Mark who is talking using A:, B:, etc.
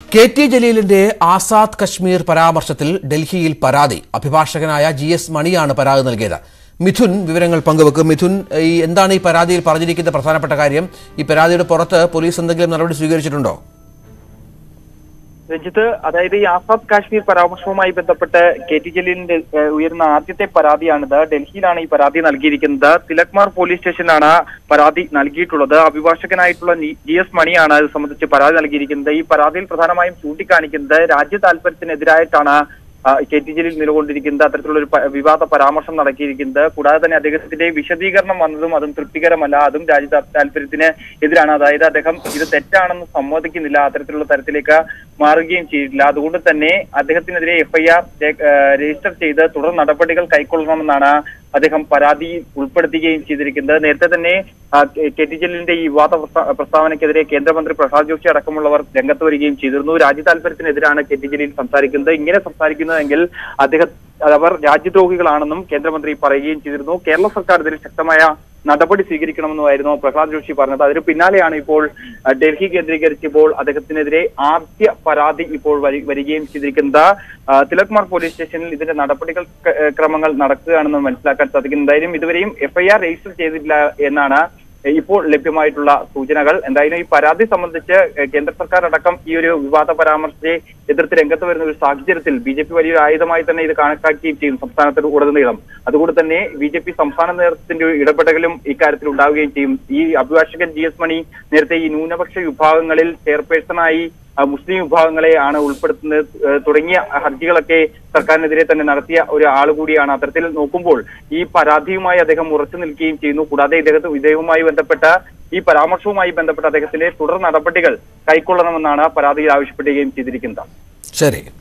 A: K T ജലീലിന്റെ ആസാദ് കശ്മീർ പരാമർശത്തിൽ ഡൽഹിയിൽ പരാതി അഭിഭാഷകനായ ജി എസ് മണിയാണ് പരാതി നൽകിയത് മിഥുൻ വിവരങ്ങൾ പങ്കുവെക്കും മിഥുൻ ഈ എന്താണ് ഈ പരാതിയിൽ പറഞ്ഞിരിക്കുന്ന പ്രധാനപ്പെട്ട കാര്യം ഈ പരാതിയുടെ പുറത്ത് പോലീസ് എന്തെങ്കിലും നടപടി സ്വീകരിച്ചിട്ടുണ്ടോ
B: രഞ്ജിത്ത് അതായത് ഈ ആസാദ് കാശ്മീർ പരാമർശവുമായി ബന്ധപ്പെട്ട് കെ ടി ജലീലിന്റെ ഏഹ്, ഉയർന്ന ആദ്യത്തെ പരാതിയാണിത് ഡൽഹിയിലാണ് ഈ പരാതി നൽകിയിരിക്കുന്നത് തിലക്മാർ പോലീസ് സ്റ്റേഷനിലാണ് പരാതി നൽകിയിട്ടുള്ളത് അഭിഭാഷകനായിട്ടുള്ള നി- ജി എസ് മണിയാണ് ഇത് സംബന്ധിച്ച് പരാതി നൽകിയിരിക്കുന്നത് ഈ പരാതിയിൽ പ്രധാനമായും ചൂണ്ടിക്കാണിക്കുന്നത് രാജ്യ താല്പര്യത്തിനെതിരായിട്ടാണ് ആ, കെ ടി ജലീൽ നിലകൊണ്ടിരിക്കുന്നത് അത്തരത്തിലുള്ള ഒരു പ- വിവാദ പരാമർശം നടത്തിയിരിക്കുന്നത് കൂടാതെ തന്നെ അദ്ദേഹത്തിന്റെ വിശദീകരണം വന്നതും അതും തൃപ്തികരമല്ല അതും രാജ്യ താ- താല്പര്യത്തിന് എതിരാണ് അതായത് അദ്ദേഹം ഇത് തെറ്റാണെന്ന് സമ്മതിക്കുന്നില്ല അത്തരത്തിലുള്ള തരത്തിലേക്ക് മാറുകയും ചെയ്തിട്ടില്ല അതുകൊണ്ട് തന്നെ അദ്ദേഹത്തിനെതിരെ എഫ്ഐആർ രജിസ്റ്റർ ചെയ്ത് തുടർ നടപടികൾ കൈക്കൊള്ളണമെന്നാണ് അദ്ദേഹം പരാതിയിൽ ഉൾപ്പെടുത്തുകയും ചെയ്തിരിക്കുന്നത് നേരത്തെ തന്നെ ആ, കെ- കെ ടി ജലീലിന്റെ ഈ വിവാദ പ്രസ്താ- പ്രസ്താവനയ്ക്കെതിരെ കേന്ദ്രമന്ത്രി പ്രസാദ് ജോഷി അടക്കമുള്ളവർ രംഗത്ത് വരികയും ചെയ്തിരുന്നു രാജ്യ താല്പര്യത്തിനെതിരാണ് കെ ടി ജലീൽ സംസാരിക്കുന്നത് ഇങ്ങനെ സംസാരിക്കുന്നതെങ്കിൽ അദ്ദേഹം അവർ രാജ്യദ്രോഹികളാണെന്നും കേന്ദ്രമന്ത്രി പറയുകയും ചെയ്തിരുന്നു കേരള സർക്കാർ ഇതിൽ ശക്തമായ നടപടി സ്വീകരിക്കണമെന്നുമായിരുന്നു പ്രസാദ് ജോഷി പറഞ്ഞത് അതിന് പിന്നാലെയാണ് ഇപ്പോൾ അഹ്, ഡൽഹി കേന്ദ്രീകരിച്ച് ഇപ്പോൾ അദ്ദേഹത്തിനെതിരെ ആദ്യ പരാതി ഇപ്പോൾ വരി- വരികയും ചെയ്തിരിക്കുന്നത് അഹ്, തിലക്മാർ പോലീസ് സ്റ്റേഷനിൽ ഇതിന്റെ നടപടികൾ ക- ഏഹ്, ക്രമങ്ങൾ നടക്കുകയാണെന്ന് മനസ്സിലാക്കാൻ സാധിക്കും എന്തായാലും ഇതുവരെയും എഫ്ഐആർ രജിസ്റ്റർ ചെയ്തിട്ടില്ല എന്നാണ് ഇപ്പോൾ ലഭ്യമായിട്ടുള്ള സൂചനകൾ എന്തായാലും ഈ പരാതി സംബന്ധിച്ച് ഏഹ്, കേന്ദ്ര സർക്കാർ അടക്കം ഈ ഒരു വിവാദ പരാമർശത്തെ എതിർത്ത് രംഗത്ത് വരുന്ന ഒരു സാഹചര്യത്തിൽ ബി ജെ പി വലിയൊരു ആയുധമായി തന്നെ ഇത് കണക്കാക്കുകയും ചെയ്യും സംസ്ഥാനത്തിന് ഉടനീളം അതുകൊണ്ട് തന്നെ ബി ജെ പി സംസ്ഥാന നേതൃത്വത്തിന്റെ ഒരു ഇടപെടലും ഇക്കാര്യത്തിൽ ഉണ്ടാവുകയും ചെയ്യും ഈ അഭിഭാഷകൻ ജി എസ് മണി നേരത്തെ ഈ ന്യൂനപക്ഷ വിഭാഗങ്ങളിൽ ചെയർപേഴ്സണായി ആ, മുസ്ലിം വിഭാഗങ്ങളെ ആണ് ഉൾപ്പെടുത്തുന്നത് ഏഹ്, തുടങ്ങിയ ഹർജികളൊക്കെ സർക്കാരിനെതിരെ തന്നെ നടത്തിയ ഒരു ആൾ കൂടിയാണ് അത്തരത്തിൽ നോക്കുമ്പോൾ ഈ പരാതിയുമായി അദ്ദേഹം ഉറച്ചു നിൽക്കുകയും ചെയ്യുന്നു കൂടാതെ ഇദ്ദേഹത്തെ ഇദ്ദേഹവുമായി ബന്ധപ്പെട്ട ഈ പരാമർശവുമായി ബന്ധപ്പെട്ട അദ്ദേഹത്തിന്റെ തുടർ നടപടികൾ കൈക്കൊള്ളണമെന്നാണ് പരാതിയിൽ ആവശ്യപ്പെടുകയും ചെയ്തിരിക്കുന്നത്
A: ശരി